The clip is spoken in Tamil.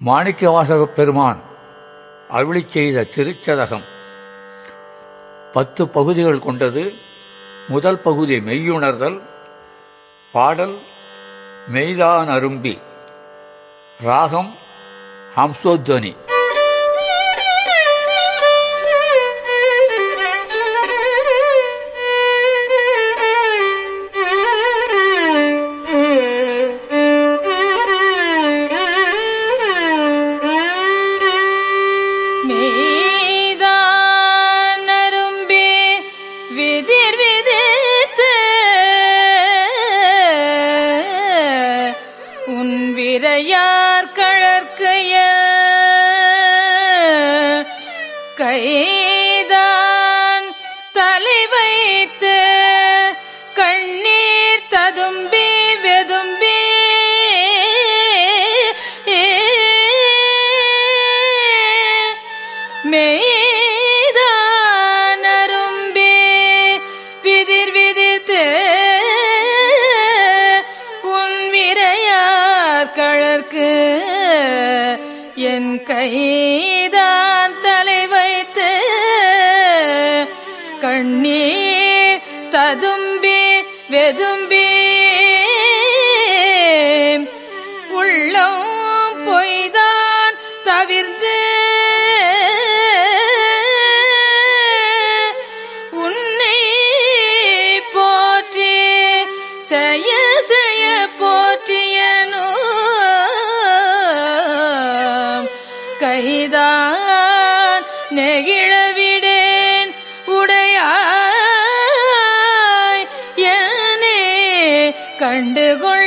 மாணிக்கவாசகப் பெருமான் அருளிச் செய்த திருச்சதகம் பத்து பகுதிகள் கொண்டது முதல் பகுதி மெய்யுணர்தல் பாடல் மெய்தான் அரும்பி ராகம் ஹம்சோத்வனி மெய்தானரும்பி விதிர் விதித்து உன் விரையார் கழற்கைய கைதான் தலை வைத்து கண்ணீர் ததும்பி வெதும்பி மெய்தானரும்பி விதிர் விதித்து உன் விரையார் கழற்கு என் கைதான் தலை வைத்து கண்ணீர் ததும்பி வெதும்பி உள்ளம் பொய்தான் தவிர்ந்து உன்னை போற்றி செய்ய செய்ய போற்றியனோ கைதான் நெகிழவிடேன் உடையாய் என்னே கண்டுகொள்